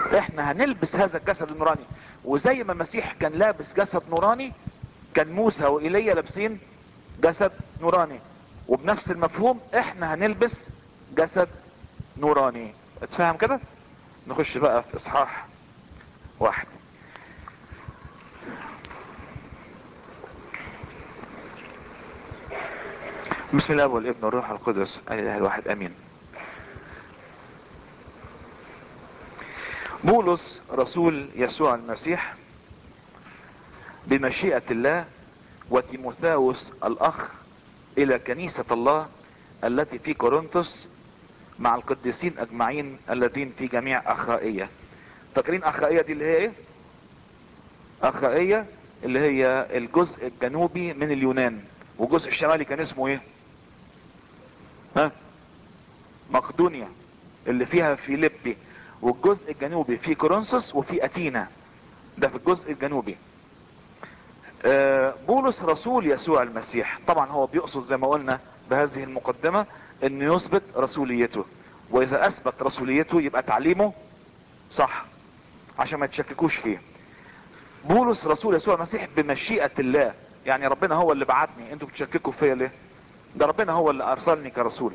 احنا هنلبس هذا الجسد النوراني وزي ما المسيح كان لابس جسد نوراني كان موسى وايليا لابسين جسد نوراني وبنفس المفهوم احنا هنلبس جسد نوراني اتفهم كده نخش بقى في اصحاح واحد بسم الله والابن والروح القدس الاله الواحد امين بولس رسول يسوع المسيح بمشيئة الله وتيموثاوس الاخ الى كنيسة الله التي في كورنثوس مع القديسين اجمعين الذين في جميع اخائية فاكرين اخائية دي اللي هي ايه اخائية اللي هي الجزء الجنوبي من اليونان والجزء الشمالي كان اسمه ايه ها مقدونيا اللي فيها فيليبي والجزء الجنوبي في كورنثوس وفي اتينا ده في الجزء الجنوبي آه بولس رسول يسوع المسيح طبعا هو بيقصد زي ما قلنا بهذه المقدمة انه يثبت رسوليته واذا اثبت رسوليته يبقى تعليمه صح عشان ما تشككوش فيه بولس رسول يسوع المسيح بمشيئة الله يعني ربنا هو اللي بعتني انتوا بتشككوا فيا ليه ده ربنا هو اللي ارسلني كرسول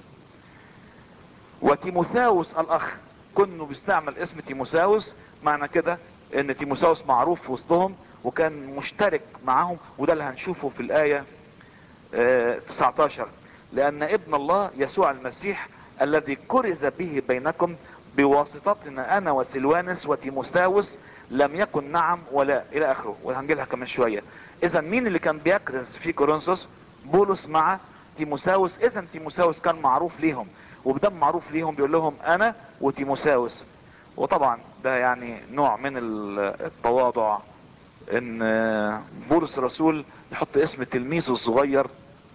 وتيموثاوس الاخ كنه بيستعمل اسم تيموثاوس معنى كده ان تيموثاوس معروف في وسطهم وكان مشترك معهم وده اللي هنشوفه في الاية اه 19 لان ابن الله يسوع المسيح الذي كرز به بينكم بواسطتنا انا وسلوانس وتيموثاوس لم يكن نعم ولا الى اخره وهنجيلها كمان شوية اذا مين اللي كان بيكرز في كورنثوس بولس مع تيموثاوس اذا تيموثاوس كان معروف ليهم وبدم معروف ليهم بيقول لهم انا وتيموثاوس وطبعا ده يعني نوع من التواضع ان بولس الرسول يحط اسم تلميذه الصغير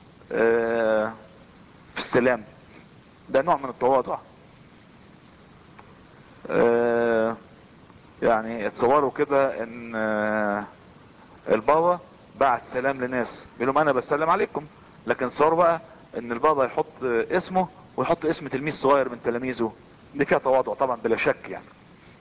في السلام ده نوع من التواضع يعني اتصوروا كده ان البابا بعت سلام لناس بيقول لهم انا بسلم عليكم لكن صار بقى ان البابا يحط اسمه ويحط اسم تلميذ صغير من تلاميذه دي فيها تواضع طبعا بلا شك يعني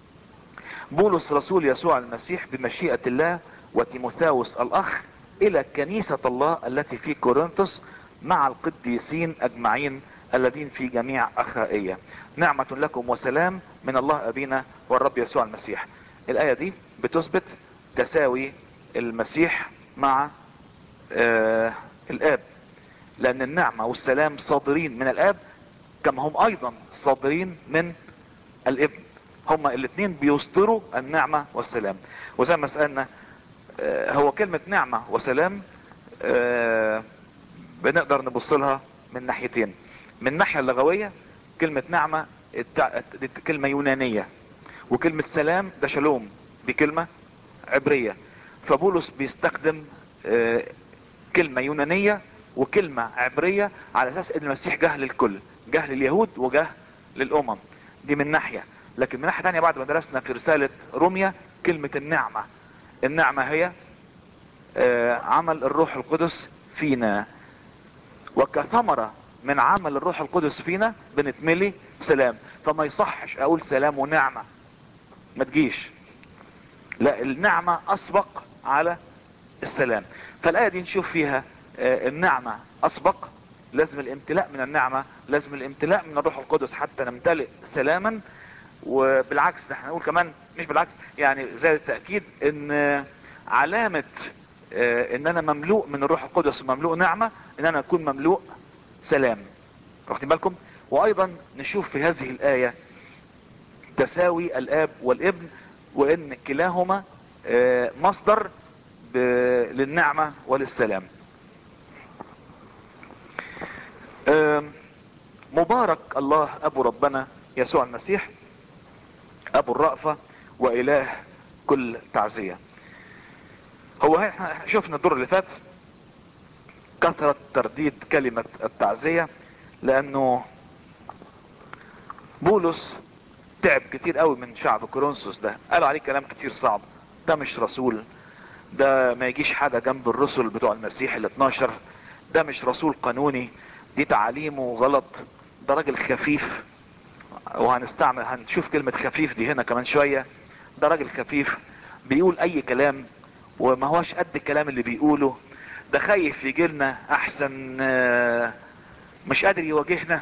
بولس رسول يسوع المسيح بمشيئة الله وتيموثاوس الاخ الى كنيسة الله التي في كورنثوس مع القديسين اجمعين الذين في جميع اخائية نعمة لكم وسلام من الله ابينا والرب يسوع المسيح الاية دي بتثبت تساوي المسيح مع آه الاب لان النعمة والسلام صادرين من الاب كما هم ايضا صادرين من الابن هما الاثنين بيصدروا النعمة والسلام وزي ما سألنا آه هو كلمة نعمة وسلام آه بنقدر نبص لها من ناحيتين من الناحية اللغوية كلمة نعمة دي كلمة يونانية وكلمة سلام ده شلوم دي كلمة عبرية فبولس بيستخدم آه كلمة يونانية وكلمة عبرية على اساس ان المسيح جه للكل جه لليهود وجه للامم دي من ناحية لكن من ناحية تانية بعد ما درسنا في رسالة روميا كلمة النعمة النعمة هي آه عمل الروح القدس فينا وكثمرة من عمل الروح القدس فينا بنتملي سلام فما يصحش اقول سلام ونعمة ما تجيش لا النعمة اسبق على السلام فالآية دي نشوف فيها آه النعمة اسبق لازم الامتلاء من النعمة لازم الامتلاء من الروح القدس حتى نمتلئ سلاما وبالعكس ده احنا نقول كمان مش بالعكس يعني زي التأكيد ان علامة اه ان انا مملوء من الروح القدس ومملوء نعمة ان انا اكون مملوء سلام واخدين بالكم وايضا نشوف في هذه الاية تساوي الاب والابن وان كلاهما اه مصدر للنعمة وللسلام اه مبارك الله ابو ربنا يسوع المسيح ابو الرأفة واله كل تعزية هو احنا شفنا الدور اللي فات كثرة ترديد كلمة التعزية لانه بولس تعب كتير قوي من شعب كورنثوس ده قالوا عليه كلام كتير صعب ده مش رسول ده ما يجيش حاجة جنب الرسل بتوع المسيح ال 12 ده مش رسول قانوني دي تعاليمه غلط ده راجل خفيف وهنستعمل هنشوف كلمة خفيف دي هنا كمان شوية ده راجل خفيف بيقول اي كلام وما هوش قد الكلام اللي بيقوله ده خايف يجيلنا احسن آه، مش قادر يواجهنا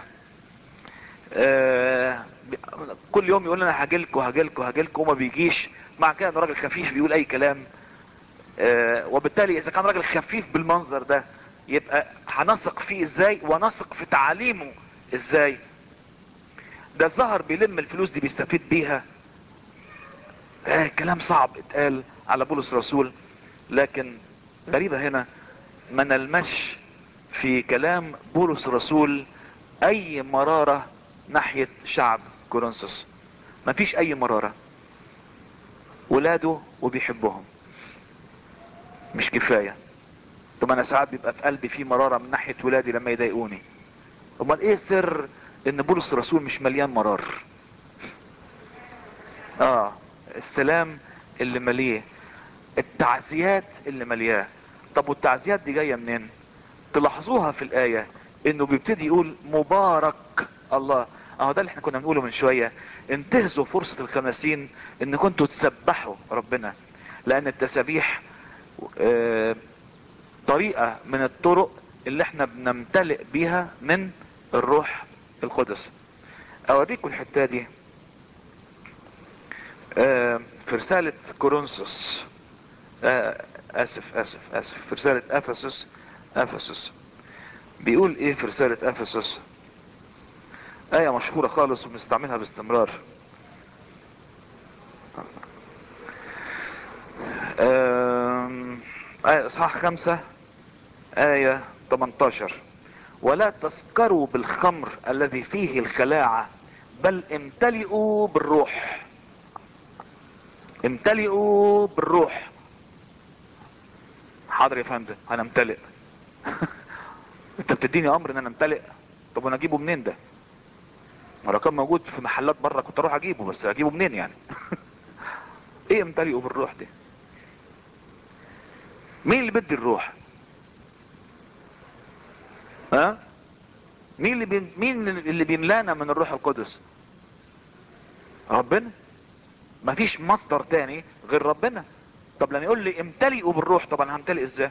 آه، كل يوم يقول لنا هاجيلكوا هاجيلكوا هاجيلكوا وما بيجيش مع كده ده راجل خفيف بيقول اي كلام آه، وبالتالي اذا كان راجل خفيف بالمنظر ده يبقى هنثق فيه ازاي ونثق في تعاليمه ازاي ده الظهر بيلم الفلوس دي بيستفيد بيها آه كلام صعب اتقال على بولس رسول لكن غريبة هنا ما نلمش في كلام بولس رسول اي مرارة ناحية شعب كورنثوس ما فيش اي مرارة ولاده وبيحبهم مش كفاية طب انا ساعات بيبقى في قلبي في مرارة من ناحية ولادي لما يضايقوني امال ايه سر ان بولس الرسول مش مليان مرار اه السلام اللي مليه التعزيات اللي ملياه طب والتعزيات دي جاية منين تلاحظوها في الآية انه بيبتدي يقول مبارك الله اهو ده اللي احنا كنا بنقوله من شوية انتهزوا فرصة الخمسين ان كنتوا تسبحوا ربنا لان التسابيح آه طريقة من الطرق اللي احنا بنمتلئ بيها من الروح القدس اوريكم الحتة دي آه في رسالة كورنثوس آه اسف اسف اسف في رسالة افسس افسس بيقول ايه في رسالة افسس اية مشهورة خالص وبنستعملها باستمرار آه آية اصحاح خمسة آية 18 ولا تسكروا بالخمر الذي فيه الخلاعة بل امتلئوا بالروح امتلئوا بالروح حاضر يا فندم انا امتلئ انت بتديني امر ان انا امتلئ طب وانا اجيبه منين ده ما لو كان موجود في محلات بره كنت اروح اجيبه بس اجيبه منين يعني ايه امتلئوا بالروح دي مين اللي بدي الروح ها مين اللي بين... مين اللي بيملانا من الروح القدس ربنا مفيش مصدر تاني غير ربنا طب لما يقول لي امتلئوا بالروح طب انا همتلئ ازاي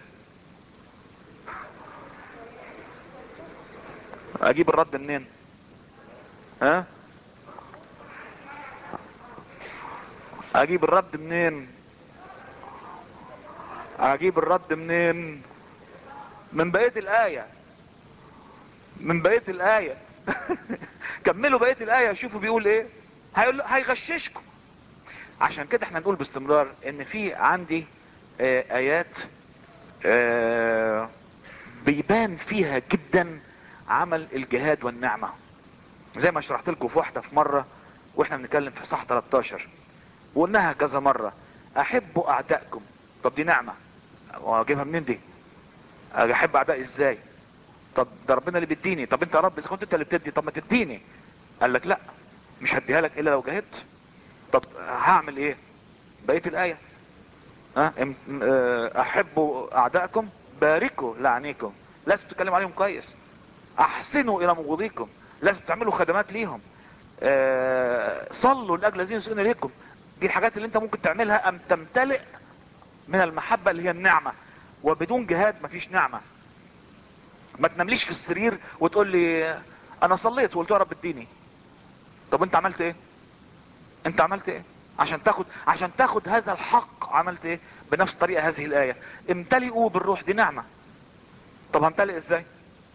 اجيب الرد منين ها اجيب الرد منين اجيب الرد منين من بقية الاية من بقية الاية كملوا بقية الاية شوفوا بيقول ايه هيقول هيغششكم عشان كده احنا نقول باستمرار ان في عندي آه ايات آه بيبان فيها جدا عمل الجهاد والنعمة زي ما شرحت لكم في واحدة في مرة واحنا بنتكلم في صح 13 وقلناها كذا مرة احبوا اعدائكم طب دي نعمة واجيبها منين دي احب اعدائي ازاي طب ده ربنا اللي بيديني طب انت يا رب اذا كنت انت اللي بتدي طب ما تديني قال لك لا مش هديها لك الا لو جاهدت طب هعمل ايه بقية الاية ها احبوا اعدائكم باركوا لعنيكم لازم تتكلم عليهم كويس احسنوا الى مبغضيكم لازم تعملوا خدمات ليهم أه صلوا لاجل الذين يسئون اليكم دي الحاجات اللي انت ممكن تعملها ام تمتلئ من المحبة اللي هي النعمة وبدون جهاد مفيش نعمة ما تنامليش في السرير وتقول لي انا صليت وقلت يا رب اديني طب انت عملت ايه انت عملت ايه عشان تاخد عشان تاخد هذا الحق عملت ايه بنفس طريقة هذه الاية امتلئوا بالروح دي نعمة طب همتلئ ازاي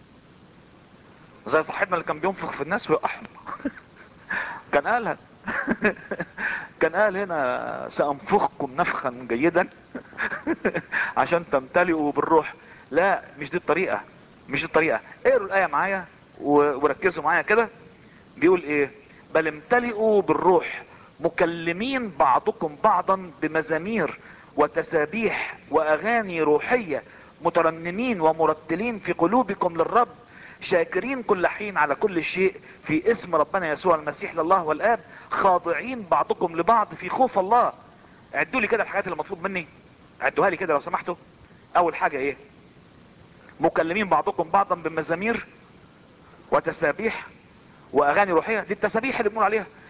زي صاحبنا اللي كان بينفخ في الناس ويقعهم كان قالها كان قال هنا سأنفخكم نفخا جيدا عشان تمتلئوا بالروح لا مش دي الطريقة مش دي الطريقة اقروا الآية معايا وركزوا معايا كده بيقول ايه بل امتلئوا بالروح مكلمين بعضكم بعضا بمزامير وتسابيح واغاني روحية مترنمين ومرتلين في قلوبكم للرب شاكرين كل حين على كل شيء في اسم ربنا يسوع المسيح لله والاب خاضعين بعضكم لبعض في خوف الله عدوا لي كده الحاجات اللي مطلوب مني عدوها لي كده لو سمحتوا اول حاجة ايه مكلمين بعضكم بعضا بمزامير وتسابيح واغاني روحية دي التسابيح اللي بنقول عليها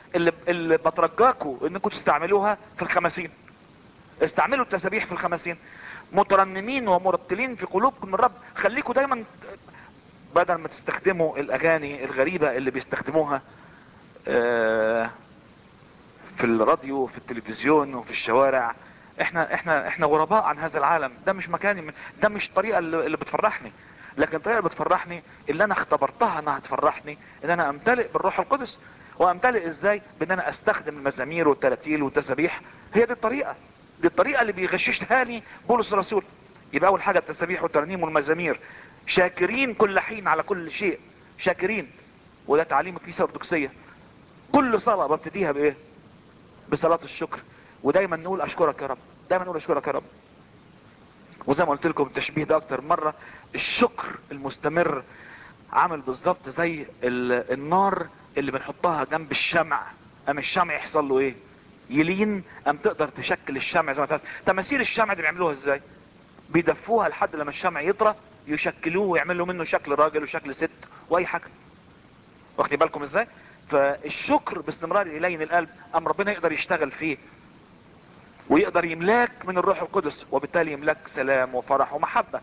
اللي, اللي بترجاكوا انكم تستعملوها في الخمسين استعملوا التسابيح في الخمسين مترنمين ومرتلين في قلوبكم الرب خليكوا دايما بدل ما تستخدموا الاغاني الغريبة اللي بيستخدموها آه، في الراديو وفي التلفزيون وفي الشوارع احنا احنا احنا غرباء عن هذا العالم ده مش مكاني ده مش الطريقه اللي اللي بتفرحني لكن الطريقه اللي بتفرحني اللي انا اختبرتها انها تفرحني ان انا امتلئ بالروح القدس وامتلئ ازاي بان انا استخدم المزامير والتراتيل والتسابيح هي دي الطريقه دي الطريقه اللي بيغششها لي بولس الرسول يبقى اول حاجه التسابيح والترنيم والمزامير شاكرين كل حين على كل شيء شاكرين وده تعليم الكنيسه الارثوذكسيه كل صلاه ببتديها بايه بصلاه الشكر ودايما نقول اشكرك يا رب دايما نقول اشكرك يا رب وزي ما قلت لكم التشبيه ده اكتر مرة الشكر المستمر عامل بالظبط زي ال- النار اللي بنحطها جنب الشمع ام الشمع يحصل له ايه يلين ام تقدر تشكل الشمع زي ما تعرف تماثيل الشمع دي بيعملوها ازاي بيدفوها لحد لما الشمع يطرى يشكلوه ويعملوا منه شكل راجل وشكل ست واي حاجه واخدين بالكم ازاي فالشكر باستمرار يلين القلب ام ربنا يقدر يشتغل فيه ويقدر يملاك من الروح القدس وبالتالي يملاك سلام وفرح ومحبة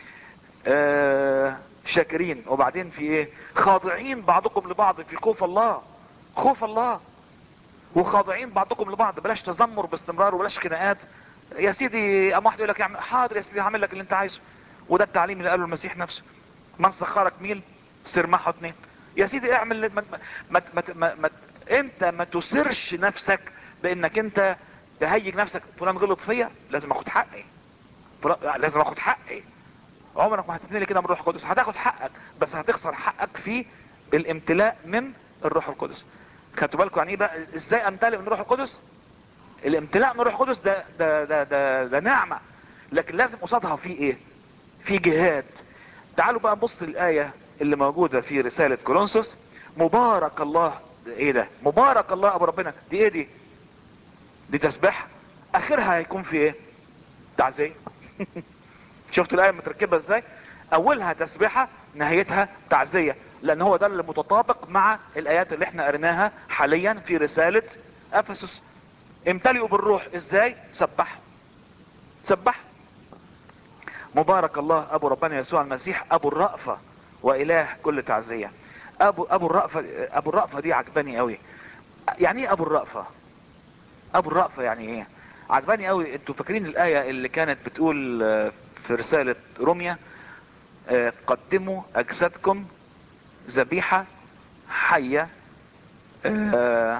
آه شاكرين وبعدين في ايه خاضعين بعضكم لبعض في خوف الله خوف الله وخاضعين بعضكم لبعض بلاش تذمر باستمرار وبلاش خناقات يا سيدي اما واحد يقول لك يعمل حاضر يا سيدي هعمل لك اللي انت عايزه وده التعليم اللي قاله المسيح نفسه من سخرك ميل سر معه اتنين يا سيدي اعمل ما ما ما ما ما ما انت ما تسرش نفسك بانك انت تهيج نفسك فلان غلط فيا لازم اخد حقي فلان- لازم اخد حقي عمرك ما هتتنقل كده من الروح القدس هتاخد حقك بس هتخسر حقك في الامتلاء من الروح القدس خدتوا بالكم يعني ايه بقى ازاي امتلئ من الروح القدس الامتلاء من الروح القدس ده ده ده ده, ده نعمه لكن لازم قصادها في ايه في جهاد تعالوا بقى نبص الايه اللي موجوده في رساله كورنثوس مبارك الله ايه ده مبارك الله ابو ربنا دي ايه دي دي تسبيح اخرها هيكون في ايه تعزيه شفتوا الايه متركبه ازاي اولها تسبيحه نهايتها تعزيه لان هو ده اللي متطابق مع الايات اللي احنا قريناها حاليا في رساله افسس امتلئوا بالروح ازاي سبح سبح مبارك الله ابو ربنا يسوع المسيح ابو الرأفة واله كل تعزية ابو ابو الرأفة ابو الرأفة دي عجباني قوي يعني ايه ابو الرأفة ابو الرأفة يعني ايه عجباني قوي انتوا فاكرين الاية اللي كانت بتقول آه، في رسالة روميا آه، قدموا اجسادكم ذبيحة حية آه،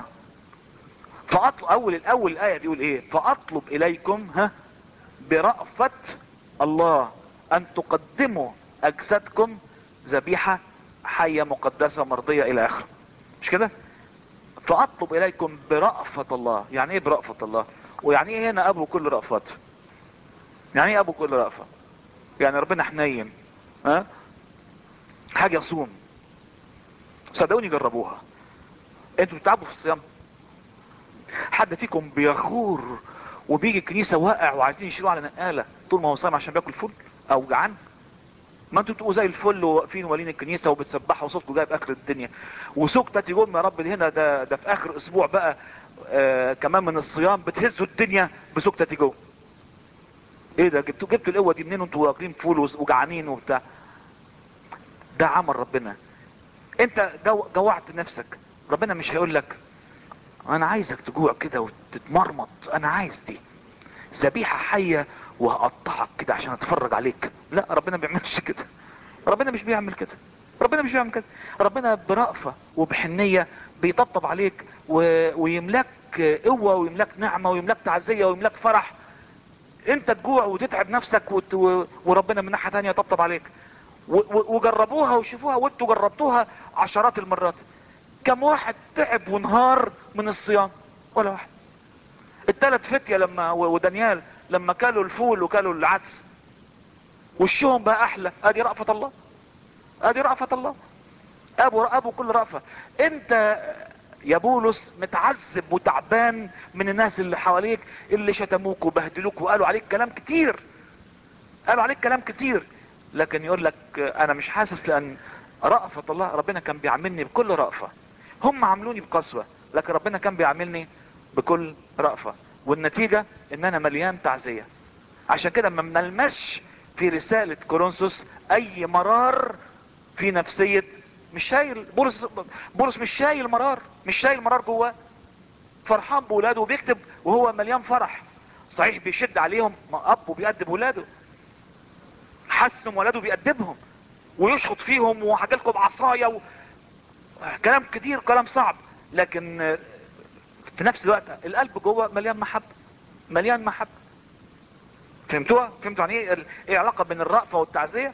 فاطلب اول الاول الايه بيقول ايه فاطلب اليكم ها برأفة الله ان تقدموا اجسادكم ذبيحة حية مقدسة مرضية الى اخره مش كده فاطلب اليكم برأفة الله يعني ايه برأفة الله ويعني ايه هنا ابو كل رأفات يعني ايه ابو كل رأفة يعني ربنا حنين ها حاجة يصوم صدقوني جربوها انتوا بتتعبوا في الصيام حد فيكم بيخور وبيجي الكنيسة واقع وعايزين يشيلوه على نقالة طول ما هو صايم عشان بياكل فول او جعان ما انتوا بتبقوا زي الفل وواقفين ولين الكنيسة وبتسبحوا وصوتكم جايب اخر الدنيا وسكتة يقول يا رب دي هنا ده ده في اخر اسبوع بقى آه كمان من الصيام بتهزوا الدنيا بسكتة جو ايه ده جبتوا جبتوا القوة دي منين وانتوا واكلين فول وس- وجعانين وبتاع ده عمل ربنا انت جو جوعت نفسك ربنا مش هيقول لك انا عايزك تجوع كده وتتمرمط انا عايز دي ذبيحة حية وهقطعك كده عشان اتفرج عليك لا ربنا ما بيعملش كده ربنا مش بيعمل كده ربنا مش بيعمل كده ربنا برأفة وبحنية بيطبطب عليك و... ويملاك قوة ويملاك نعمة ويملاك تعزية ويملاك فرح انت تجوع وتتعب نفسك وت... و... وربنا من ناحية تانية يطبطب عليك و... و... وجربوها وشوفوها وانتوا جربتوها عشرات المرات كم واحد تعب وانهار من الصيام ولا واحد التلات فتية لما و- ودانيال لما كلوا الفول وكلوا العدس وشهم بقى احلى ادي رأفة الله ادي رأفة الله ابو ابو كل رأفة انت يا بولس متعذب وتعبان من الناس اللي حواليك اللي شتموك وبهدلوك وقالوا عليك كلام كتير قالوا عليك كلام كتير لكن يقول لك انا مش حاسس لان رأفة الله ربنا كان بيعاملني بكل رأفة هم عاملوني بقسوة لكن ربنا كان بيعاملني بكل رأفة والنتيجة ان انا مليان تعزية عشان كده ما بنلمسش في رسالة كورنثوس اي مرار في نفسية مش شايل بولس بولس مش شايل مرار مش شايل مرار جواه فرحان بولاده وبيكتب وهو مليان فرح صحيح بيشد عليهم ما اب وبيأدب ولاده حسن ولاده بيأدبهم ويشخط فيهم وحكى لكم بعصاية و... كلام كتير كلام صعب لكن في نفس الوقت القلب جوه مليان محبة مليان محبة فهمتوها فهمتوا يعني ايه ايه علاقة بين الرأفة والتعزية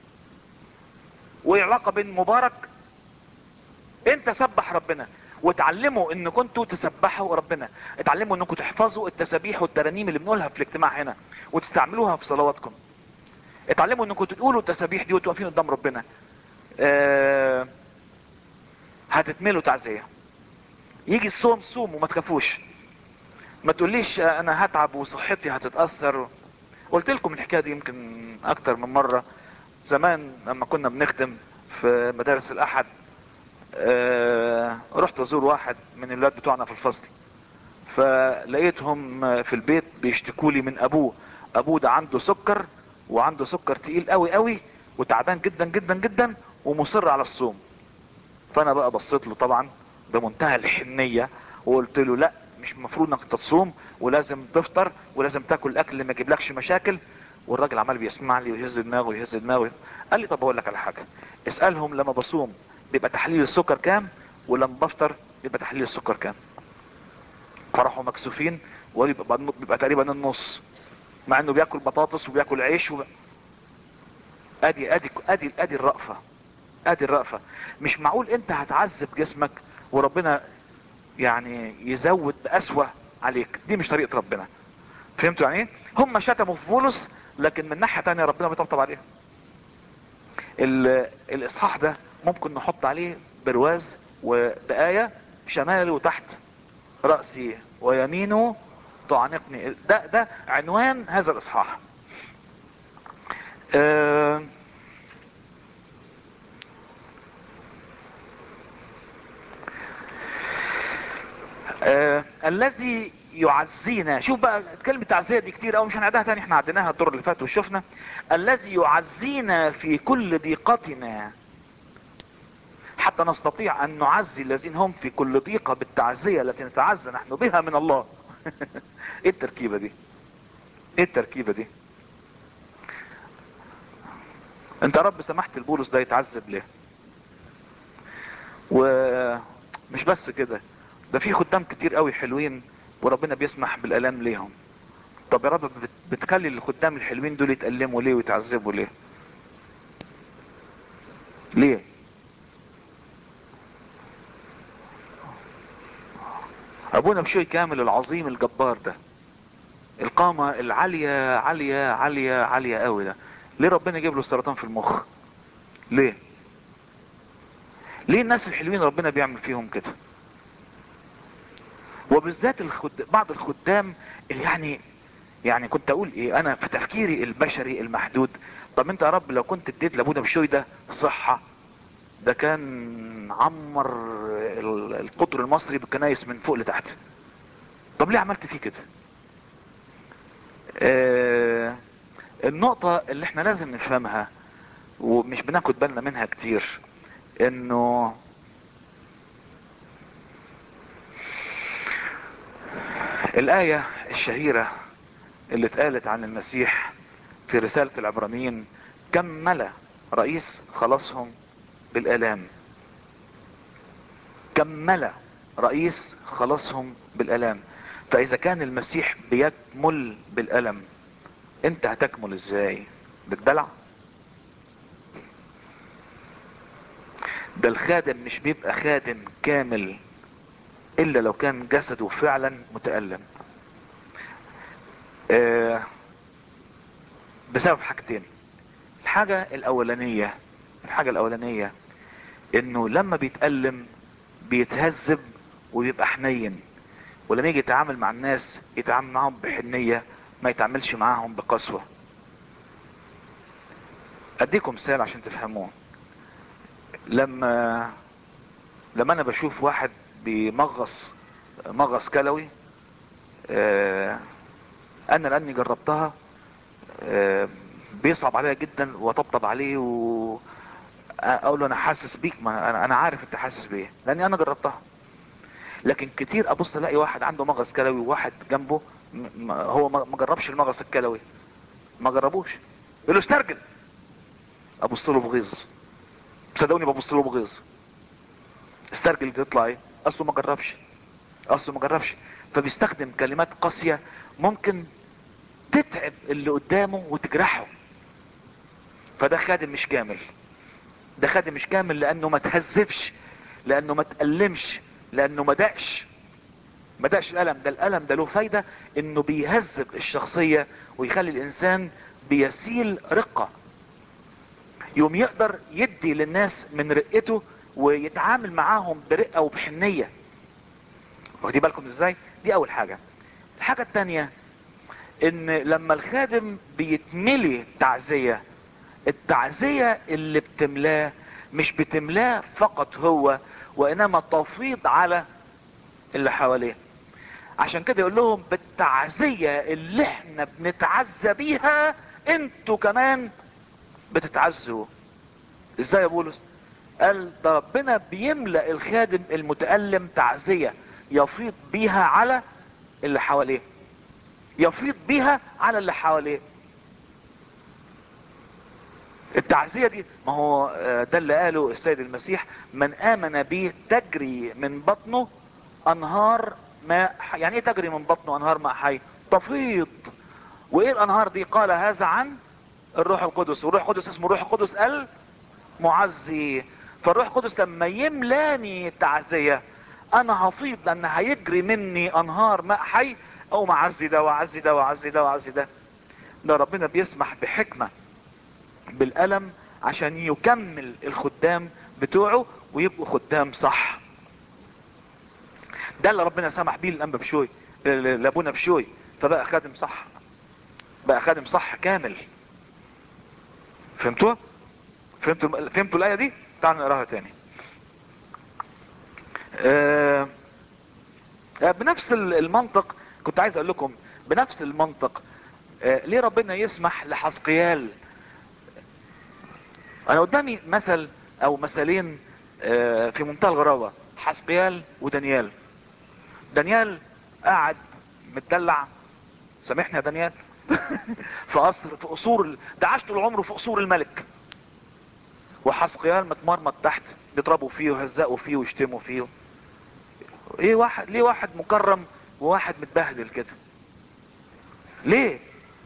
وايه علاقة بين مبارك انت سبح ربنا وتعلموا ان كنتوا تسبحوا ربنا اتعلموا انكم تحفظوا التسابيح والترانيم اللي بنقولها في الاجتماع هنا وتستعملوها في صلواتكم اتعلموا انكم تقولوا التسابيح دي وتقفين قدام ربنا اه هتتملوا تعزية يجي الصوم صوم وما تخافوش ما تقوليش انا هتعب وصحتي هتتأثر قلت لكم الحكاية دي يمكن اكتر من مرة زمان لما كنا بنخدم في مدارس الاحد آه رحت ازور واحد من الولاد بتوعنا في الفصل فلقيتهم في البيت بيشتكوا لي من ابوه ابوه ده عنده سكر وعنده سكر تقيل قوي قوي وتعبان جدا جدا جدا ومصر على الصوم فانا بقى بصيت له طبعا بمنتهى الحنية وقلت له لا مش المفروض انك تصوم ولازم تفطر ولازم تاكل اكل اللي ما يجيبلكش مشاكل والراجل عمال بيسمع لي ويهز دماغه ويهز دماغه قال لي طب اقول لك على حاجه اسالهم لما بصوم بيبقى تحليل السكر كام ولما بفطر بيبقى تحليل السكر كام فراحوا مكسوفين وبيبقى بيبقى تقريبا النص مع انه بياكل بطاطس وبياكل عيش وب... ادي ادي ادي ادي الرأفة ادي الرأفة مش معقول انت هتعذب جسمك وربنا يعني يزود بأسوأ عليك دي مش طريقة ربنا فهمتوا يعني ايه هم شتموا في بولس لكن من ناحية تانية ربنا بيطبطب عليهم الاصحاح ده ممكن نحط عليه برواز وبآية شمال وتحت رأسي ويمينه تعانقني ده ده عنوان هذا الاصحاح أه أه الذي يعزينا شوف بقى كلمة تعزية دي كتير او مش هنعدها تاني احنا عديناها الدور اللي فات وشفنا الذي يعزينا في كل ضيقتنا حتى نستطيع ان نعزي الذين هم في كل ضيقة بالتعزية التي نتعزى نحن بها من الله ايه التركيبة دي ايه التركيبة دي انت يا رب سمحت البولس ده يتعذب ليه ومش بس كده ده في خدام كتير قوي حلوين وربنا بيسمح بالالام ليهم طب يا رب بتخلي الخدام الحلوين دول يتألموا ليه ويتعذبوا ليه ليه ابونا بشوي كامل العظيم الجبار ده القامة العالية عالية عالية عالية قوي ده ليه ربنا يجيب له سرطان في المخ ليه ليه الناس الحلوين ربنا بيعمل فيهم كده وبالذات الخد... بعض الخدام اللي يعني يعني كنت اقول ايه انا في تفكيري البشري المحدود طب انت يا رب لو كنت اديت لابونا بشوي ده صحة ده كان عمر القطر المصري بالكنايس من فوق لتحت طب ليه عملت فيه كده آه النقطة اللي احنا لازم نفهمها ومش بناخد بالنا منها كتير انه الآية الشهيرة اللي اتقالت عن المسيح في رسالة العبرانيين كمل رئيس خلاصهم بالآلام كمل رئيس خلاصهم بالآلام فإذا كان المسيح بيكمل بالألم انت هتكمل ازاي بالدلع ده الخادم مش بيبقى خادم كامل الا لو كان جسده فعلا متألم آه بسبب حاجتين الحاجة الاولانية الحاجة الاولانية انه لما بيتألم بيتهذب وبيبقى حنين ولما يجي يتعامل مع الناس يتعامل معهم بحنية ما يتعاملش معاهم بقسوة اديكم مثال عشان تفهموه لما لما انا بشوف واحد بيمغص مغص كلوي آه، انا لاني جربتها آه، بيصعب عليا جدا واطبطب عليه و اقول له انا حاسس بيك ما انا انا عارف انت حاسس بايه لاني انا جربتها لكن كتير ابص الاقي واحد عنده مغص كلوي وواحد جنبه م- م- هو ما ما جربش المغص الكلوي ما جربوش يقول له استرجل ابص له بغيظ صدقوني ببص له بغيظ استرجل تطلع ايه اصله ما جربش اصله ما جربش فبيستخدم كلمات قاسية ممكن تتعب اللي قدامه وتجرحه فده خادم مش كامل ده خادم مش كامل لانه ما تهذبش لانه ما تألمش لانه ما دقش ما دقش الالم ده الالم ده له فايدة انه بيهذب الشخصية ويخلي الانسان بيسيل رقة يوم يقدر يدي للناس من رقته ويتعامل معاهم برقة وبحنية واخدين بالكم ازاي دي اول حاجة الحاجة التانية ان لما الخادم بيتملي تعزية التعزية اللي بتملاه مش بتملاه فقط هو وانما تفيض على اللي حواليه عشان كده يقول لهم بالتعزية اللي احنا بنتعزى بيها انتوا كمان بتتعزوا ازاي يا بولس قال ده ربنا بيملأ الخادم المتألم تعزية يفيض بيها على اللي حواليه يفيض بيها على اللي حواليه التعزية دي ما هو آه، ده اللي قاله السيد المسيح من آمن بي تجري من بطنه أنهار ماء حي. يعني ايه تجري من بطنه أنهار ماء حي تفيض وايه الأنهار دي قال هذا عن الروح القدس والروح القدس اسمه الروح القدس المعزي فالروح القدس لما يملاني تعزية انا هفيض لان هيجري مني انهار ماء حي او معزي ده وعزي ده وعزي ده وعزي ده ده ربنا بيسمح بحكمة بالألم عشان يكمل الخدام بتوعه ويبقوا خدام صح ده اللي ربنا سمح بيه للأنبا بشوي ل- لابونا بشوي فبقى خادم صح بقى خادم صح كامل فهمتوا فهمتوا فهمتوا الآية دي تعالوا نقراها تاني آه آه، بنفس ال- المنطق كنت عايز اقول لكم بنفس المنطق آه، ليه ربنا يسمح لحسقيال انا قدامي مثل او مثلين آه، في منتهى الغرابة حسقيال ودانيال دانيال قاعد متدلع سامحني يا دانيال في قصر في قصور ال- ده عاش طول عمره في قصور الملك وحسقيال متمرمط تحت بيضربوا فيه ويهزقوا فيه ويشتموا فيه ايه واحد ليه واحد مكرم وواحد متبهدل كده ليه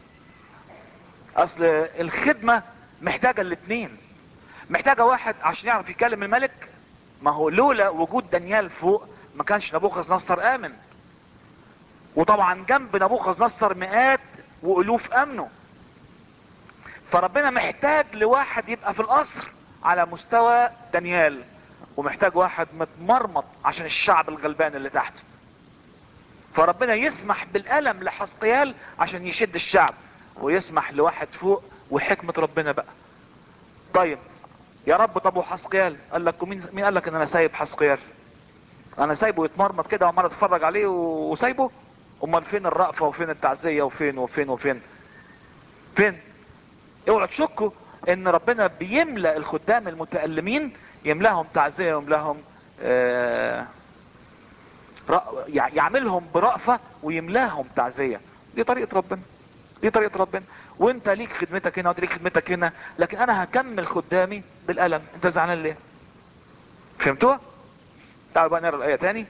اصل الخدمة محتاجة الاتنين محتاجة واحد عشان يعرف يكلم الملك ما هو لولا وجود دانيال فوق ما كانش نبوخذ نصر امن وطبعا جنب نبوخذ نصر مئات والوف امنه فربنا محتاج لواحد يبقى في القصر على مستوى دانيال ومحتاج واحد متمرمط عشان الشعب الغلبان اللي تحته فربنا يسمح بالألم لحسقيال عشان يشد الشعب ويسمح لواحد فوق وحكمة ربنا بقى طيب يا رب طب وحسقيال قال لك مين مين قال لك ان انا سايب حسقيال انا سايبه يتمرمط كده وعمال اتفرج عليه و- وسايبه امال فين الرأفة وفين التعزية وفين وفين وفين فين اوعوا تشكوا ان ربنا بيملأ الخدام المتألمين يملاهم تعزية ويملاهم آه رأ- يع- يعملهم برأفة ويملاهم تعزية دي طريقة ربنا دي طريقة ربنا وانت ليك خدمتك هنا وانت ليك خدمتك هنا لكن انا هكمل خدامي بالألم انت زعلان ليه فهمتوها تعالوا بقى نقرا الآية تاني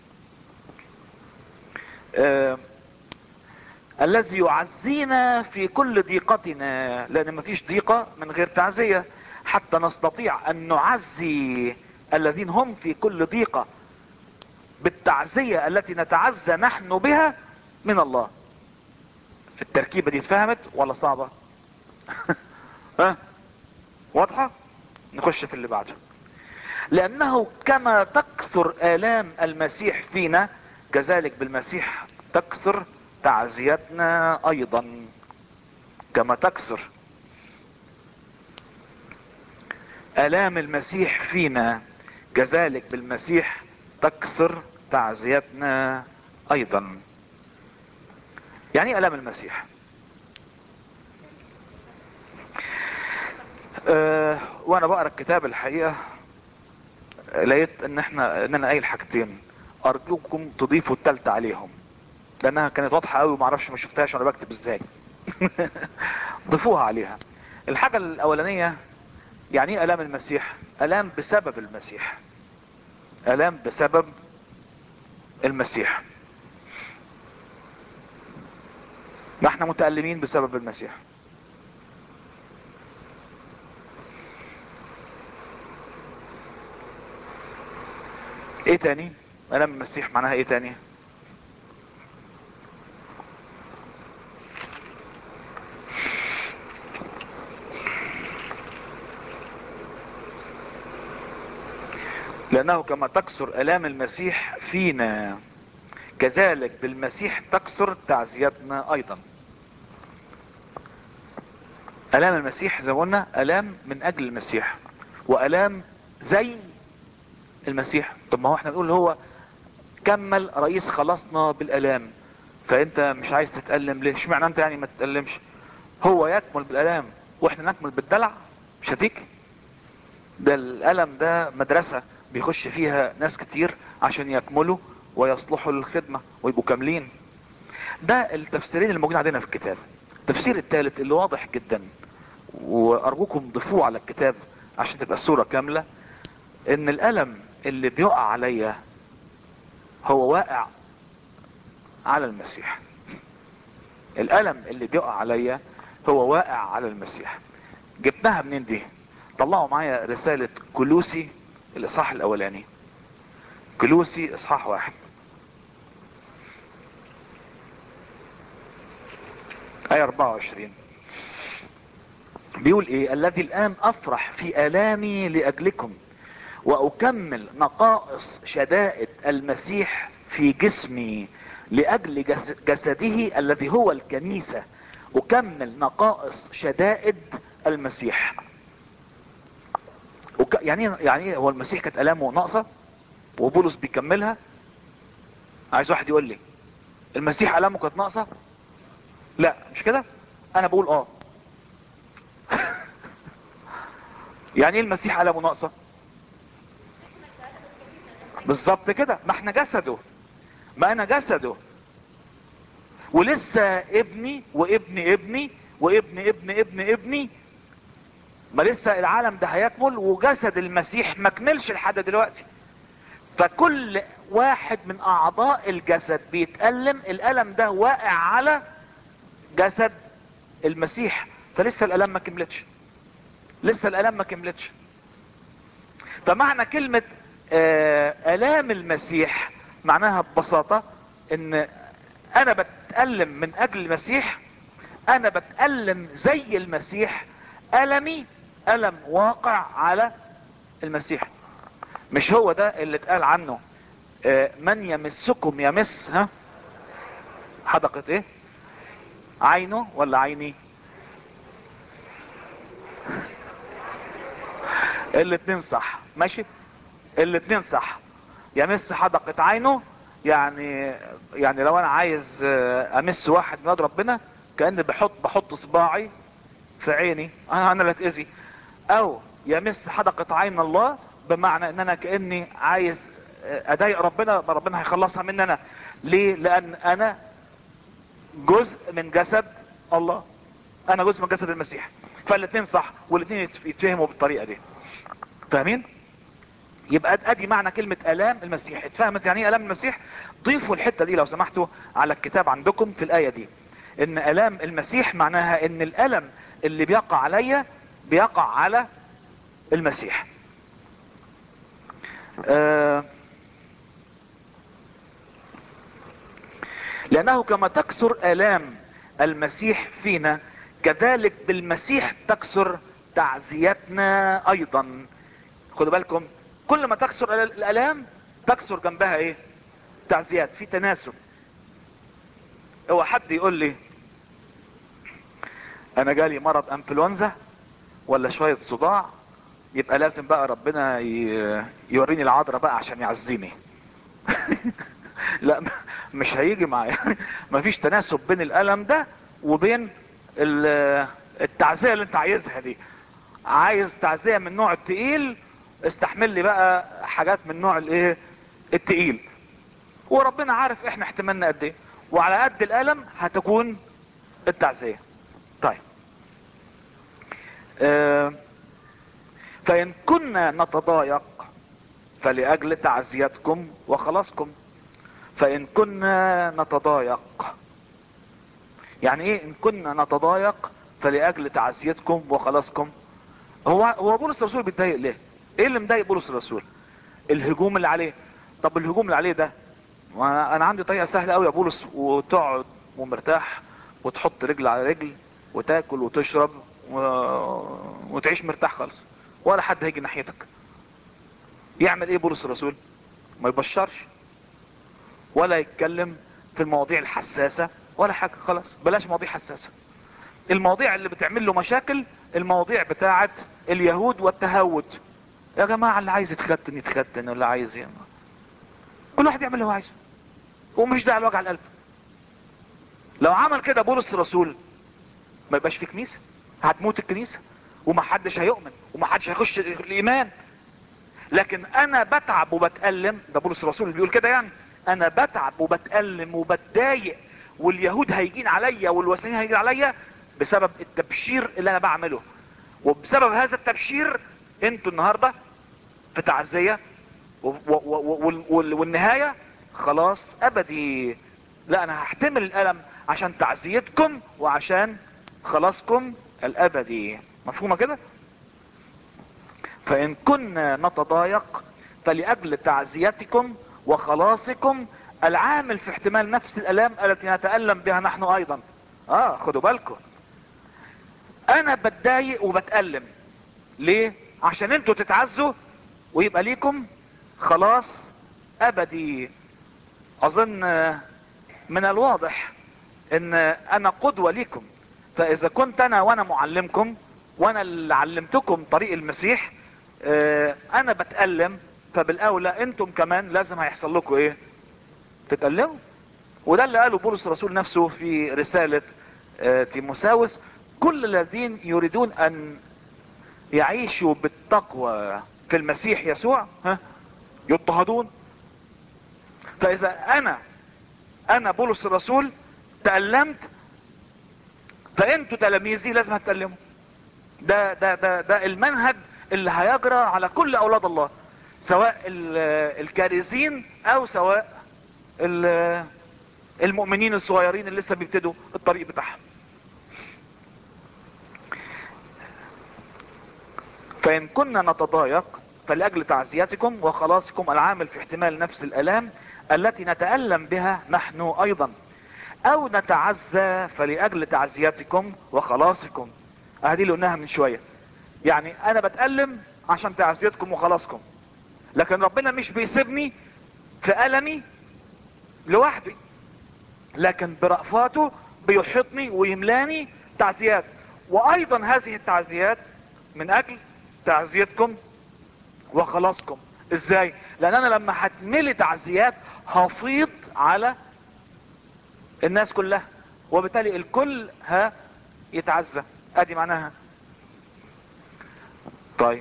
آه الذي يعزينا في كل ضيقتنا لان مفيش ضيقة من غير تعزية حتى نستطيع ان نعزي الذين هم في كل ضيقة بالتعزية التي نتعزى نحن بها من الله التركيبة دي اتفهمت ولا صعبة ها واضحة نخش في اللي بعده لانه كما تكثر الام المسيح فينا كذلك بالمسيح تكثر تعزيتنا ايضا كما تكثر الام المسيح فينا كذلك بالمسيح تكثر تعزيتنا ايضا يعني ايه الام المسيح أه وانا بقرا الكتاب الحقيقه لقيت ان احنا ان انا قايل حاجتين ارجوكم تضيفوا التالتة عليهم لانها كانت واضحه قوي ومعرفش ما شفتهاش وانا بكتب ازاي ضيفوها عليها الحاجه الاولانيه يعني ايه الام المسيح الام بسبب المسيح الام بسبب المسيح ما احنا متألمين بسبب المسيح ايه تاني الام المسيح معناها ايه تاني لانه كما تكثر الام المسيح فينا كذلك بالمسيح تكثر تعزيتنا ايضا الام المسيح زي ما قلنا الام من اجل المسيح والام زي المسيح طب ما هو احنا نقول هو كمل رئيس خلصنا بالالام فانت مش عايز تتألم ليه اشمعنى انت يعني ما تتألمش هو يكمل بالالام واحنا نكمل بالدلع مش هتيك ده الالم ده مدرسة بيخش فيها ناس كتير عشان يكملوا ويصلحوا للخدمة ويبقوا كاملين ده التفسيرين اللي موجودين عندنا في الكتاب التفسير الثالث اللي واضح جدا وارجوكم ضيفوه على الكتاب عشان تبقى الصورة كاملة ان الالم اللي بيقع عليا هو واقع على المسيح الالم اللي بيقع عليا هو واقع على المسيح جبناها منين دي طلعوا معايا رسالة كلوسي الاصحاح الاولاني كلوسي اصحاح واحد آية 24 بيقول ايه الذي الان افرح في الامي لاجلكم واكمل نقائص شدائد المسيح في جسمي لاجل جسده الذي هو الكنيسة اكمل نقائص شدائد المسيح وك... يعني يعني هو المسيح كانت الامه ناقصة وبولس بيكملها عايز واحد يقول لي المسيح الامه كانت ناقصة لا مش كده انا بقول اه يعني ايه المسيح الامه ناقصة بالظبط كده ما احنا جسده ما انا جسده ولسه ابني وابن ابني وابن ابن ابن ابني ما لسه العالم ده هيكمل وجسد المسيح ما كملش لحد دلوقتي فكل واحد من اعضاء الجسد بيتألم الالم ده واقع على جسد المسيح فلسه الالم ما كملتش لسه الالم ما كملتش فمعنى كلمة آه الام المسيح معناها ببساطة ان انا بتألم من اجل المسيح انا بتألم زي المسيح المي الم واقع على المسيح مش هو ده اللي اتقال عنه آه من يمسكم يمس ها حدقة ايه عينه ولا عيني الاتنين صح ماشي الاتنين صح يمس حدقة عينه يعني يعني لو انا عايز امس واحد من ربنا كأني بحط بحط صباعي في عيني انا انا اللي اتأذي او يمس حدقة عين الله بمعنى ان انا كأني عايز اضايق ربنا ربنا هيخلصها مني انا ليه لان انا جزء من جسد الله انا جزء من جسد المسيح فالاثنين صح والاثنين يتفهموا بالطريقة دي فاهمين يبقى ادي معنى كلمة الام المسيح اتفهمت يعني ايه الام المسيح ضيفوا الحتة دي لو سمحتوا على الكتاب عندكم في الاية دي ان الام المسيح معناها ان الالم اللي بيقع عليا بيقع على المسيح آه لانه كما تكسر الام المسيح فينا كذلك بالمسيح تكسر تعزيتنا ايضا خدوا بالكم كل ما تكسر الالام تكسر جنبها ايه تعزيات في تناسب هو حد يقول لي انا جالي مرض انفلونزا ولا شوية صداع يبقى لازم بقى ربنا يوريني العذراء بقى عشان يعزيني لا مش هيجي معايا مفيش تناسب بين الالم ده وبين ال- التعزية اللي انت عايزها دي عايز تعزية من النوع التقيل استحمل لي بقى حاجات من النوع الايه التقيل وربنا عارف احنا احتمالنا قد ايه وعلى قد الالم هتكون التعزية طيب آه فان كنا نتضايق فلأجل تعزيتكم وخلاصكم فإن كنا نتضايق يعني ايه ان كنا نتضايق فلأجل تعزيتكم وخلاصكم هو هو بولس الرسول بيتضايق ليه ايه اللي مضايق بولس الرسول الهجوم اللي عليه طب الهجوم اللي عليه ده وانا انا عندي طريقه سهله قوي يا بولس وتقعد ومرتاح وتحط رجل على رجل وتاكل وتشرب و... وتعيش مرتاح خالص ولا حد هيجي ناحيتك يعمل ايه بولس الرسول ما يبشرش ولا يتكلم في المواضيع الحساسة ولا حاجة خلاص بلاش مواضيع حساسة المواضيع اللي بتعمل له مشاكل المواضيع بتاعة اليهود والتهود يا جماعة اللي عايز يتختن يتختن واللي عايز ي... كل واحد يعمل اللي هو عايزه ومش داعي لوجع القلب لو عمل كده بولس الرسول ما يبقاش في كنيسة هتموت الكنيسة ومحدش هيؤمن ومحدش هيخش الايمان لكن انا بتعب وبتألم ده بولس الرسول اللي بيقول كده يعني انا بتعب وبتألم وبتضايق واليهود هيجين عليا والوثنيين هيجين عليا بسبب التبشير اللي انا بعمله وبسبب هذا التبشير انتوا النهاردة في تعزية و- و- و- وال- وال- والنهاية خلاص ابدي لا انا هحتمل الالم عشان تعزيتكم وعشان خلاصكم الابدي مفهومة كده فان كنا نتضايق فلأجل تعزيتكم وخلاصكم العامل في احتمال نفس الالام التي نتألم بها نحن ايضا اه خدوا بالكم انا بتضايق وبتألم ليه عشان انتوا تتعزوا ويبقى ليكم خلاص ابدي اظن آه، من الواضح ان انا قدوة ليكم فاذا كنت انا وانا معلمكم وانا اللي علمتكم طريق المسيح آه، انا بتألم فبالاولى انتم كمان لازم هيحصل لكم ايه تتألموا وده اللي قاله بولس الرسول نفسه في رسالة آه، تيموساوس كل الذين يريدون ان يعيشوا بالتقوى في المسيح يسوع ها يضطهدون فاذا انا انا بولس الرسول تألمت فانتوا تلاميذي لازم هتتألموا ده ده ده ده المنهج اللي هيجرى على كل اولاد الله سواء ال- الكارزين او سواء ال- المؤمنين الصغيرين اللي لسه بيبتدوا الطريق بتاعهم فإن كنا نتضايق فلأجل تعزيتكم وخلاصكم العامل في احتمال نفس الآلام التي نتألم بها نحن أيضا أو نتعزى فلأجل تعزيتكم وخلاصكم هذه اللي قلناها من شوية يعني أنا بتألم عشان تعزيتكم وخلاصكم لكن ربنا مش بيسيبني في ألمي لوحدي لكن برأفاته بيحيطني ويملاني تعزيات وأيضا هذه التعزيات من أجل تعزيتكم وخلاصكم ازاي لان انا لما هتملي تعزيات هفيض على الناس كلها وبالتالي الكل ها يتعزى ادي معناها طيب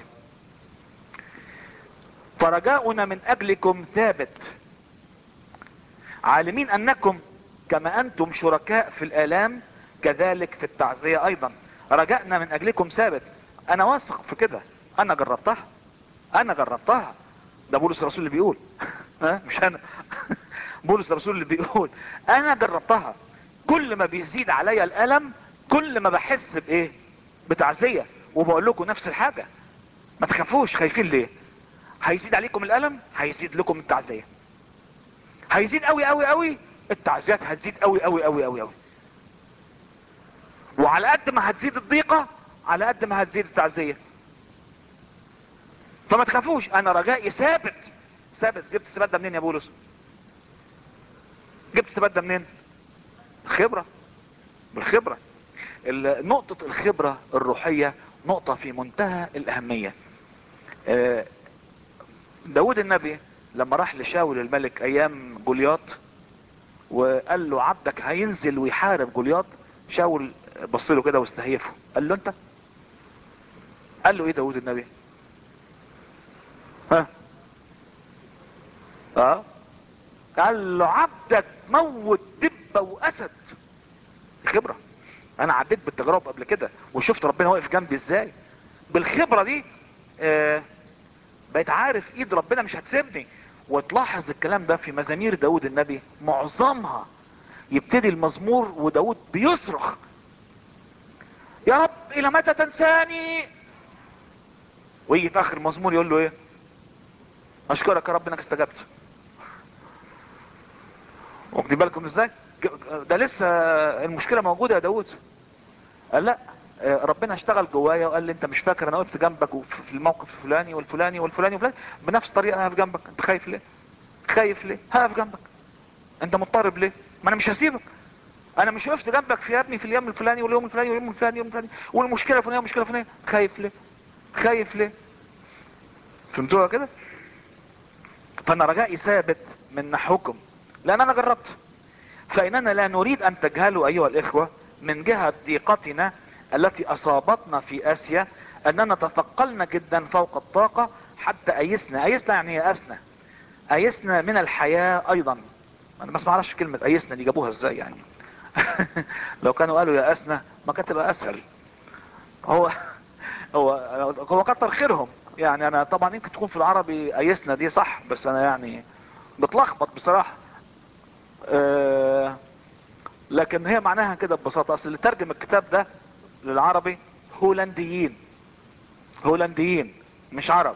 فرجاؤنا من اجلكم ثابت عالمين انكم كما انتم شركاء في الالام كذلك في التعزية ايضا رجائنا من اجلكم ثابت انا واثق في كده انا جربتها انا جربتها ده بولس الرسول اللي بيقول ها مش انا بولس الرسول اللي بيقول انا جربتها كل ما بيزيد عليا الالم كل ما بحس بايه بتعزية وبقول لكم نفس الحاجة ما تخافوش خايفين ليه هيزيد عليكم الالم هيزيد لكم التعزية هيزيد قوي قوي قوي التعزيات هتزيد قوي قوي قوي قوي قوي وعلى قد ما هتزيد الضيقة على قد ما هتزيد التعزية فما تخافوش انا رجائي ثابت ثابت جبت الثبات ده منين يا بولس جبت الثبات ده منين خبرة بالخبرة ال- نقطة الخبرة الروحية نقطة في منتهى الأهمية آه، داود النبي لما راح لشاول الملك ايام جولياط وقال له عبدك هينزل ويحارب جولياط شاول بص له كده واستهيفه قال له انت قال له ايه داود النبي ها اه قال له عبدك موت دبة واسد خبرة انا عديت بالتجارب قبل كده وشفت ربنا واقف جنبي ازاي بالخبرة دي آه بقيت عارف ايد ربنا مش هتسيبني وتلاحظ الكلام ده في مزامير داود النبي معظمها يبتدي المزمور وداود بيصرخ يا رب الى متى تنساني ويجي في اخر المزمور يقول له ايه اشكرك يا رب انك استجبت واخدين بالكم ازاي ده لسه المشكله موجوده يا داود قال لا ربنا اشتغل جوايا وقال لي انت مش فاكر انا وقفت جنبك في الموقف الفلاني والفلاني والفلاني والفلاني بنفس الطريقه هقف جنبك انت خايف ليه خايف ليه هقف جنبك انت مضطرب ليه ما انا مش هسيبك انا مش وقفت جنبك في يا ابني في اليوم الفلاني واليوم الفلاني واليوم الفلاني واليوم الفلاني والمشكله الفلانيه والمشكله الفلانيه خايف ليه خايف ليه فهمتوها كده فانا رجائي ثابت من نحوكم لان انا جربت فاننا لا نريد ان تجهلوا ايها الاخوه من جهه ضيقتنا التي اصابتنا في اسيا اننا تثقلنا جدا فوق الطاقه حتى ايسنا ايسنا يعني يأسنا ايسنا من الحياه ايضا انا بس ما اعرفش كلمه ايسنا دي جابوها ازاي يعني لو كانوا قالوا يأسنا ما كانت تبقى اسهل هو هو هو كتر خيرهم يعني انا طبعا يمكن تكون في العربي ايسنا دي صح بس انا يعني بتلخبط بصراحه أه لكن هي معناها كده ببساطه اصل اللي ترجم الكتاب ده للعربي هولنديين هولنديين مش عرب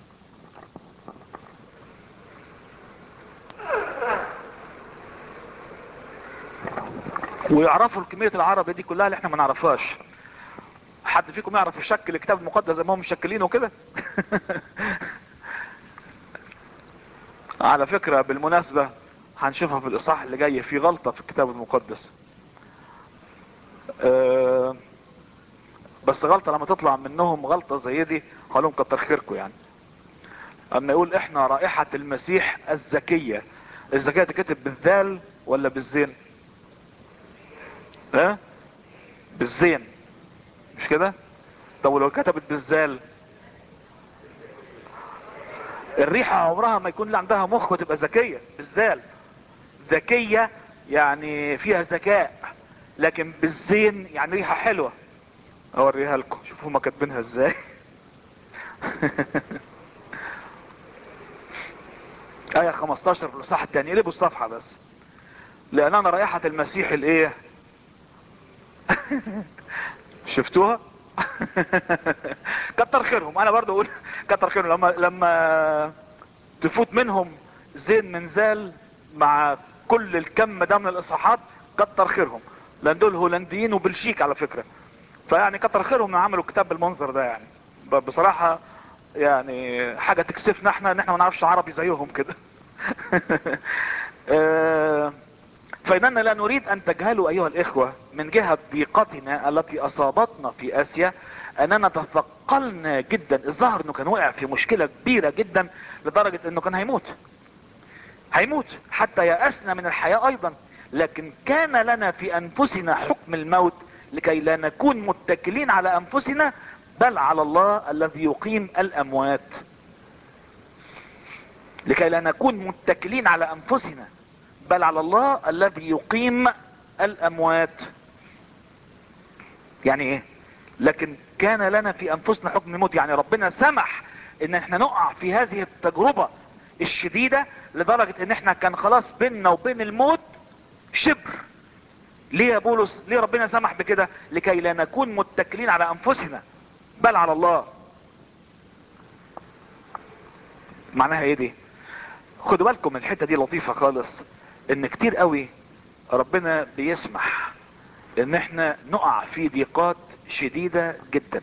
ويعرفوا كمية العربي دي كلها اللي احنا ما نعرفهاش حد فيكم يعرف يشكل الكتاب المقدس زي ما هم مشكلينه كده على فكرة بالمناسبة هنشوفها في الاصحاح اللي جاي في غلطة في الكتاب المقدس أه بس غلطة لما تطلع منهم غلطة زي دي قالوا كتر خيركم يعني اما يقول احنا رائحة المسيح الزكية الزكية تكتب بالذال ولا بالزين ها أه؟ بالزين مش كده طب ولو كتبت بالزال الريحة عمرها ما يكون اللي عندها مخ وتبقى ذكية بالزال ذكية يعني فيها ذكاء لكن بالزين يعني ريحة حلوة اوريها لكم شوفوا هما كاتبينها ازاي آية 15 في الإصحاح الثاني قلبوا الصفحة بس لأن أنا رائحة المسيح الإيه؟ شفتوها؟ كتر خيرهم أنا برضه أقول كتر خيرهم لما لما تفوت منهم زين من زال مع كل الكم ده من الإصحاحات كتر خيرهم لأن دول هولنديين وبلجيك على فكرة فيعني كتر خيرهم ان عملوا كتاب بالمنظر ده يعني بصراحة يعني حاجة تكسفنا احنا ان احنا ما نعرفش عربي زيهم كده فإننا لا نريد أن تجهلوا أيها الإخوة من جهة ضيقتنا التي أصابتنا في آسيا أننا تثقلنا جدا الظاهر أنه كان وقع في مشكلة كبيرة جدا لدرجة أنه كان هيموت هيموت حتى يأسنا من الحياة أيضا لكن كان لنا في أنفسنا حكم الموت لكي لا نكون متكلين على أنفسنا بل على الله الذي يقيم الأموات لكي لا نكون متكلين على أنفسنا بل على الله الذي يقيم الأموات يعني ايه لكن كان لنا في أنفسنا حكم الموت يعني ربنا سمح ان احنا نقع في هذه التجربة الشديدة لدرجة ان احنا كان خلاص بيننا وبين الموت شبر ليه يا بولس ليه ربنا سمح بكده لكي لا نكون متكلين على انفسنا بل على الله معناها ايه دي خدوا بالكم من الحته دي لطيفه خالص ان كتير قوي ربنا بيسمح ان احنا نقع في ضيقات شديده جدا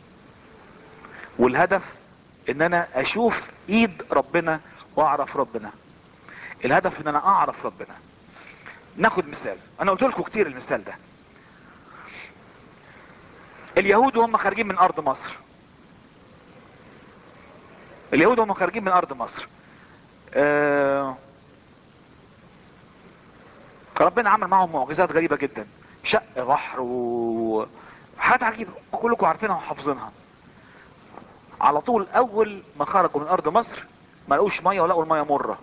والهدف ان انا اشوف ايد ربنا واعرف ربنا الهدف ان انا اعرف ربنا ناخد مثال انا قلت لكم كتير المثال ده اليهود وهم خارجين من ارض مصر اليهود وهم خارجين من ارض مصر آه ربنا عمل معهم معجزات غريبة جدا شق بحر و حاجات عجيبة كلكم عارفينها وحافظينها على طول اول ما خرجوا من ارض مصر ما لقوش ميه ولقوا الميه مره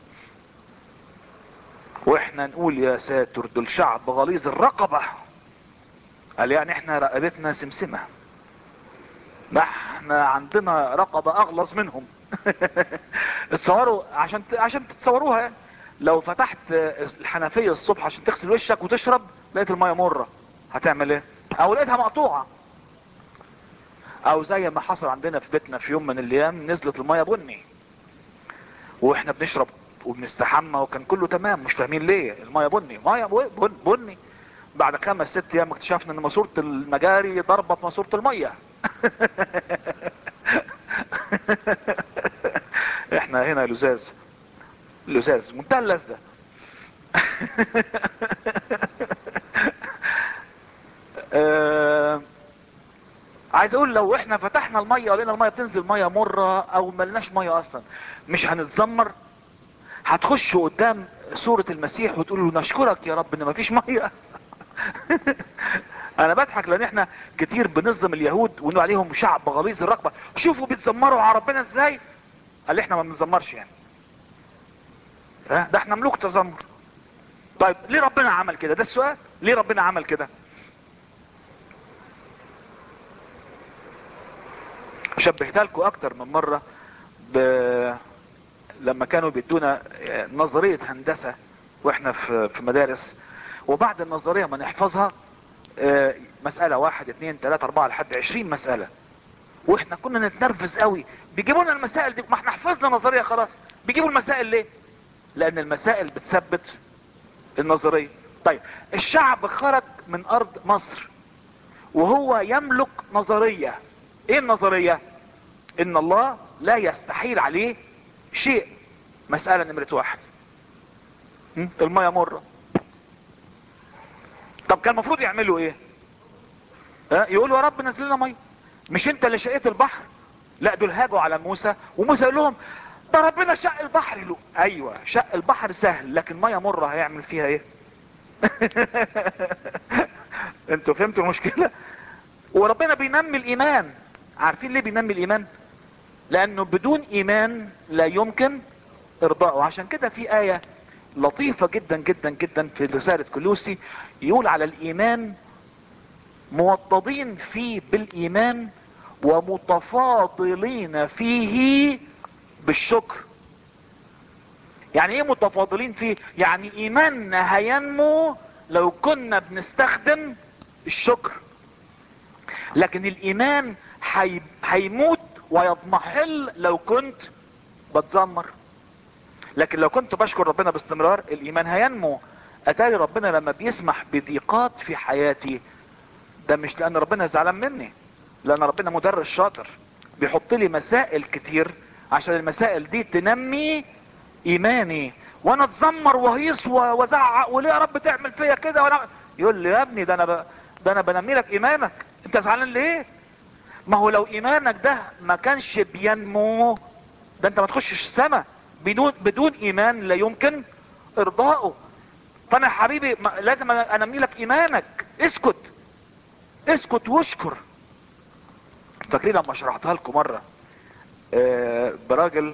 واحنا نقول يا ساتر دول شعب غليظ الرقبه قال يعني احنا رقبتنا سمسمه ده احنا عندنا رقبه اغلظ منهم اتصوروا عشان عشان تتصوروها يعني لو فتحت الحنفيه الصبح عشان تغسل وشك وتشرب لقيت الميه مره هتعمل ايه او لقيتها مقطوعه او زي ما حصل عندنا في بيتنا في يوم من الايام نزلت الميه بني واحنا بنشرب وبنستحمى وكان كله تمام مش فاهمين ليه الميه بني ميه بن بني بعد خمس ست ايام اكتشفنا ان ماسوره المجاري ضربه في ماسوره الميه احنا هنا لزاز لزاز منتهى اللذه آه عايز اقول لو احنا فتحنا الميه ولقينا الميه بتنزل ميه مره او ملناش ميه اصلا مش هنتذمر هتخشوا قدام سورة المسيح وتقولوا نشكرك يا رب ان مفيش ميه انا بضحك لان احنا كتير بنظلم اليهود ونقول عليهم شعب غليظ الرقبه شوفوا بيتذمروا على ربنا ازاي قال احنا ما بنتذمرش يعني ها ده احنا ملوك تذمر طيب ليه ربنا عمل كده ده السؤال ليه ربنا عمل كده شبهتها لكم اكتر من مرة ب... لما كانوا بيدونا نظرية هندسة واحنا في في مدارس وبعد النظرية ما نحفظها مسألة واحد اتنين تلاتة اربعة لحد عشرين مسألة واحنا كنا نتنرفز قوي بيجيبوا لنا المسائل دي ما احنا حفظنا نظرية خلاص بيجيبوا المسائل ليه لان المسائل بتثبت النظرية طيب الشعب خرج من ارض مصر وهو يملك نظرية ايه النظرية ان الله لا يستحيل عليه شيء مسألة نمرة واحد المية مرة طب كان المفروض يعملوا ايه ها يقولوا يا رب نزل لنا مية مش انت اللي شقيت البحر لا دول هاجوا على موسى وموسى يقول لهم ده ربنا شق البحر له ايوه شق البحر سهل لكن مية مرة هيعمل فيها ايه انتوا فهمتوا المشكلة وربنا بينمي الايمان عارفين ليه بينمي الايمان لانه بدون ايمان لا يمكن ارضائه عشان كده في اية لطيفة جدا جدا جدا في رسالة كلوسي يقول على الايمان موطدين فيه بالايمان ومتفاضلين فيه بالشكر يعني ايه متفاضلين فيه يعني ايماننا هينمو لو كنا بنستخدم الشكر لكن الايمان هيموت ويضمحل لو كنت بتذمر لكن لو كنت بشكر ربنا باستمرار الايمان هينمو اتاري ربنا لما بيسمح بضيقات في حياتي ده مش لان ربنا زعلان مني لان ربنا مدرس شاطر بيحط لي مسائل كتير عشان المسائل دي تنمي ايماني وانا اتذمر وهيص وازعق وليه يا رب تعمل فيا كده وانا يقول لي يا ابني ده انا ب... ده انا بنمي لك ايمانك انت زعلان ليه ما هو لو ايمانك ده ما كانش بينمو ده انت ما تخشش السما بدون بدون ايمان لا يمكن ارضائه فانا يا حبيبي لازم انمي لك ايمانك اسكت اسكت واشكر فاكرين لما شرحتها لكم مره آه براجل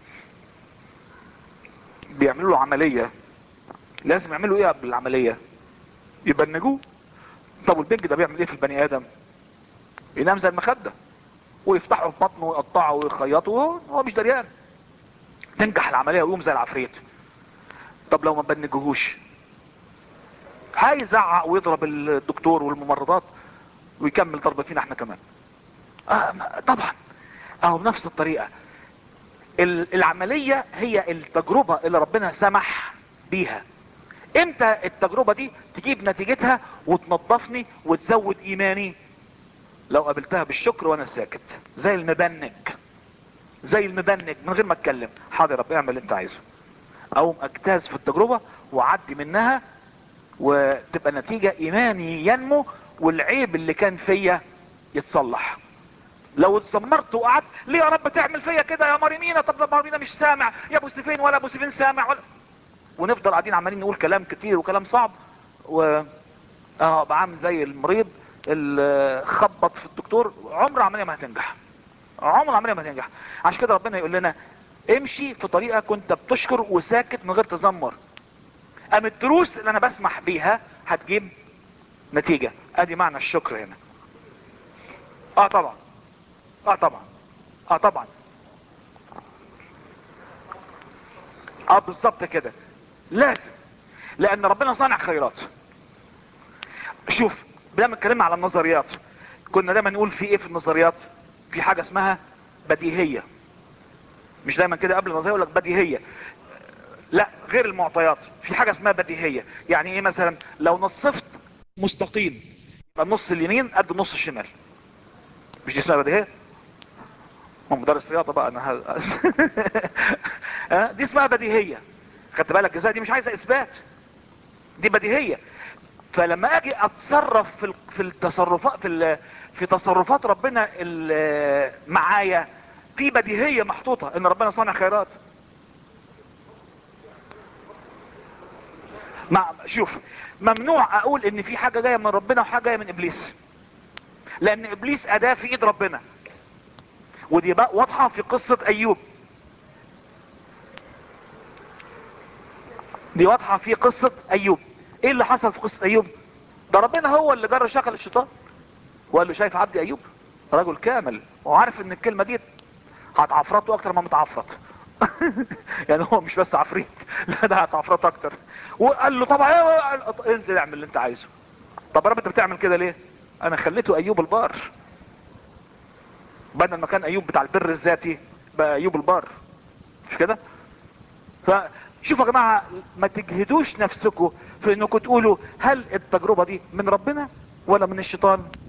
بيعملوا له عمليه لازم يعملوا ايه قبل العمليه يبنجوه طب والبنج ده بيعمل ايه في البني ادم ينام زي المخده ويفتحوا في بطنه ويقطعوا ويخيطوا وهو مش دريان تنجح العمليه ويقوم زي العفريت طب لو ما بنجهوش هيزعق ويضرب الدكتور والممرضات ويكمل ضرب فينا احنا كمان آه طبعا اهو بنفس الطريقه العمليه هي التجربه اللي ربنا سمح بيها امتى التجربه دي تجيب نتيجتها وتنظفني وتزود ايماني لو قابلتها بالشكر وانا ساكت زي المبنج زي المبنج من غير ما اتكلم حاضر رب اعمل اللي انت عايزه او اجتاز في التجربة واعدي منها وتبقى نتيجة ايماني ينمو والعيب اللي كان فيا يتصلح لو اتذمرت وقعدت ليه يا رب تعمل فيا كده يا مريمينا طب ده مريمينا مش سامع يا ابو سيفين ولا ابو سيفين سامع ولا ونفضل قاعدين عمالين نقول كلام كتير وكلام صعب و اه بعمل زي المريض اللي خبط في الدكتور عمر عمليه ما هتنجح عمر عمليه ما هتنجح عشان كده ربنا يقول لنا امشي في طريقك وانت بتشكر وساكت من غير تذمر ام الدروس اللي انا بسمح بيها هتجيب نتيجة ادي معنى الشكر هنا اه طبعا اه طبعا اه طبعا اه بالظبط كده لازم لان ربنا صانع خيرات شوف دايما اتكلمنا على النظريات كنا دايما نقول في ايه في النظريات في حاجة اسمها بديهية مش دايما كده قبل النظرية يقول لك بديهية لا غير المعطيات في حاجة اسمها بديهية يعني ايه مثلا لو نصفت مستقيم يبقى النص اليمين قد النص الشمال مش دي اسمها بديهية ما مدرس رياضة بقى انا ه... ها؟ دي اسمها بديهية خدت بالك ازاي دي مش عايزة اثبات دي بديهية فلما اجي اتصرف في ال- في التصرفات في ال- في تصرفات ربنا ال- معايا في بديهية محطوطة ان ربنا صانع خيرات مع شوف ممنوع اقول ان في حاجة جاية من ربنا وحاجة جاية من ابليس لان ابليس اداة في ايد ربنا ودي بقى واضحة في قصة ايوب دي واضحة في قصة ايوب ايه اللي حصل في قصة ايوب ده ربنا هو اللي جرى شغل الشيطان وقال له شايف عبدي ايوب رجل كامل وعارف ان الكلمة دي هتعفرته اكتر ما متعفرت يعني هو مش بس عفريت لا ده هتعفرته اكتر وقال له طبعا انزل اعمل اللي انت عايزه طب يا رب انت بتعمل كده ليه انا خليته ايوب البار بدل ما كان ايوب بتاع البر الذاتي بقى ايوب البار مش كده فشوفوا يا جماعة ما تجهدوش نفسكم في انكم تقولوا هل التجربة دي من ربنا ولا من الشيطان